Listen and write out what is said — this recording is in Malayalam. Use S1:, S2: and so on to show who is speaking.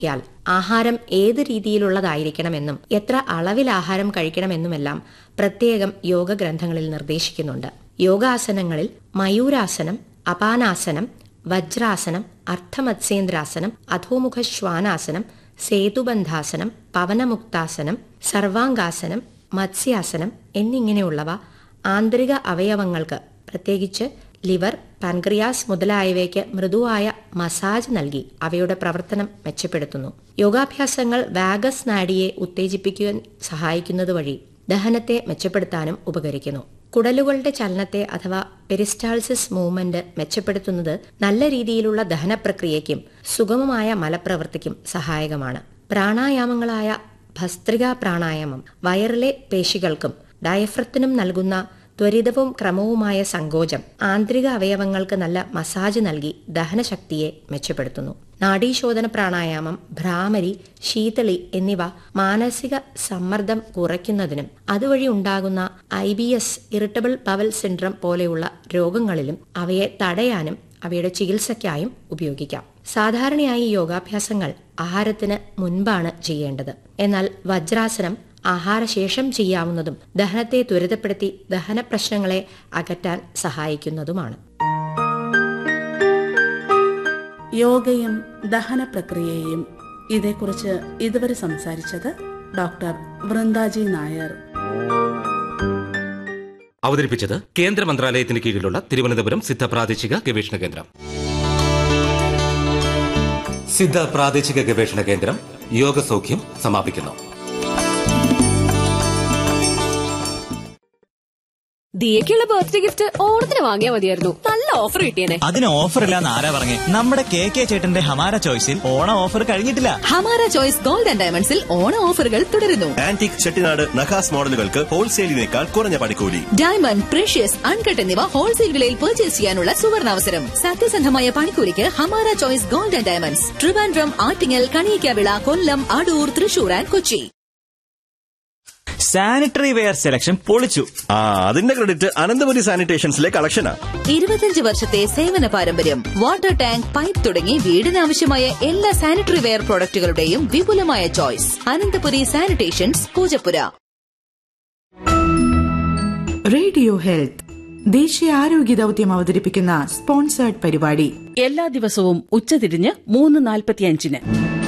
S1: യാൽ ആഹാരം ഏത് രീതിയിലുള്ളതായിരിക്കണമെന്നും എത്ര അളവിൽ ആഹാരം കഴിക്കണമെന്നുമെല്ലാം പ്രത്യേകം യോഗ ഗ്രന്ഥങ്ങളിൽ നിർദ്ദേശിക്കുന്നുണ്ട് യോഗാസനങ്ങളിൽ മയൂരാസനം അപാനാസനം വജ്രാസനം അർത്ഥമത്സ്യേന്ദ്രാസനം അധോമുഖ ശ്വാനാസനം സേതുബന്ധാസനം പവനമുക്താസനം സർവാംഗാസനം മത്സ്യാസനം എന്നിങ്ങനെയുള്ളവ ആന്തരിക അവയവങ്ങൾക്ക് പ്രത്യേകിച്ച് ലിവർ പാൻക്രിയാസ് മുതലായവയ്ക്ക് മൃദുവായ മസാജ് നൽകി അവയുടെ പ്രവർത്തനം മെച്ചപ്പെടുത്തുന്നു യോഗാഭ്യാസങ്ങൾ വാഗസ് നാഡിയെ ഉത്തേജിപ്പിക്കുവാൻ സഹായിക്കുന്നത് വഴി ദഹനത്തെ മെച്ചപ്പെടുത്താനും ഉപകരിക്കുന്നു കുടലുകളുടെ ചലനത്തെ അഥവാ പെരിസ്റ്റാൾസിസ് മൂവ്മെന്റ് മെച്ചപ്പെടുത്തുന്നത് നല്ല രീതിയിലുള്ള ദഹന പ്രക്രിയയ്ക്കും സുഗമമായ മലപ്രവൃത്തിക്കും സഹായകമാണ് പ്രാണായാമങ്ങളായ ഭസ്ത്രികാ പ്രാണായാമം വയറിലെ പേശികൾക്കും ഡയഫ്രത്തിനും നൽകുന്ന ത്വരിതവും ക്രമവുമായ സങ്കോചം ആന്തരിക അവയവങ്ങൾക്ക് നല്ല മസാജ് നൽകി ദഹനശക്തിയെ മെച്ചപ്പെടുത്തുന്നു നാഡീശോധന പ്രാണായാമം ഭ്രാമരി ശീതളി എന്നിവ മാനസിക സമ്മർദ്ദം കുറയ്ക്കുന്നതിനും അതുവഴി ഉണ്ടാകുന്ന I B S irritable bowel syndrome പോലെയുള്ള രോഗങ്ങളിലും അവയെ തടയാനും അവയുടെ ചികിത്സയ്ക്കായും ഉപയോഗിക്കാം സാധാരണയായി യോഗാഭ്യാസങ്ങൾ ആഹാരത്തിന് മുൻപാണ് ചെയ്യേണ്ടത് എന്നാൽ വജ്രാസനം ആഹാരശേഷം ചെയ്യാവുന്നതും ദഹനത്തെ ത്വരിതപ്പെടുത്തി ദഹന പ്രശ്നങ്ങളെ അകറ്റാൻ സഹായിക്കുന്നതുമാണ്
S2: യോഗയും ദഹന പ്രക്രിയയും ഇതേക്കുറിച്ച് ഇതുവരെ സംസാരിച്ചത് ഡോക്ടർ വൃന്ദാജി നായർ
S3: അവതരിപ്പിച്ചത് കേന്ദ്ര മന്ത്രാലയത്തിന് കീഴിലുള്ള തിരുവനന്തപുരം സിദ്ധ പ്രാദേശിക ഗവേഷണ കേന്ദ്രം സിദ്ധ പ്രാദേശിക ഗവേഷണ കേന്ദ്രം യോഗസൗഖ്യം സമാപിക്കുന്നു
S4: ദിയക്കുള്ള ബർത്ത്ഡേ ഗിഫ്റ്റ് ഓണത്തിന് വാങ്ങിയാൽ മതിയായിരുന്നു നല്ല ഓഫർ കിട്ടിയേനെ
S5: അതിന് ഓഫർ ഇല്ലാന്ന് ആരാ പറഞ്ഞേ നമ്മുടെ കെ കെ ചേട്ടന്റെ ഹമാര ചോയ്സിൽ ഓണം ഓഫർ കഴിഞ്ഞിട്ടില്ല
S4: ഹമാര ചോയ്സ് ഗോൾഡ് ആൻഡ് ഡയമണ്ട്സിൽ ഓണ ഓഫറുകൾ തുടരുന്നു
S6: ആന്റിക് ചെട്ടിനാട് നഖാസ് മോഡലുകൾക്ക് ഹോൾസെയിലിനേക്കാൾ കുറഞ്ഞ പണിക്കൂലി
S4: ഡയമണ്ട് പ്രഷ്യസ് അൺകട്ട് എന്നിവ ഹോൾസെയിൽ വിലയിൽ പർച്ചേസ് ചെയ്യാനുള്ള സുവർണാവസരം സത്യസന്ധമായ പണിക്കൂലിക്ക് Hamara choice gold and diamonds Trivandrum Attingal Kaniyakkavila Kollam Adoor Thrissur and Kochi
S5: sanitary ware selection പൊളിച്ചു
S6: ആ അതിന്റെ ക്രെഡിറ്റ് അനന്തപുരി സാനിറ്റേഷൻസിലെ കളക്ഷനാ
S4: ഇരുപത്തിയഞ്ച് വർഷത്തെ സേവന പാരമ്പര്യം വാട്ടർ ടാങ്ക് പൈപ്പ് തുടങ്ങി വീടിനാവശ്യമായ എല്ലാ സാനിറ്ററി വെയർ പ്രോഡക്റ്റുകളുടെയും വിപുലമായ choice Ananthapuri sanitations Poojappura
S7: radio health ദേശീയ ആരോഗ്യ ദൌത്യം അവതരിപ്പിക്കുന്ന സ്പോൺസേർഡ് പരിപാടി
S8: എല്ലാ ദിവസവും ഉച്ചതിരിഞ്ഞ് മൂന്ന് നാൽപ്പത്തിയഞ്ചിന്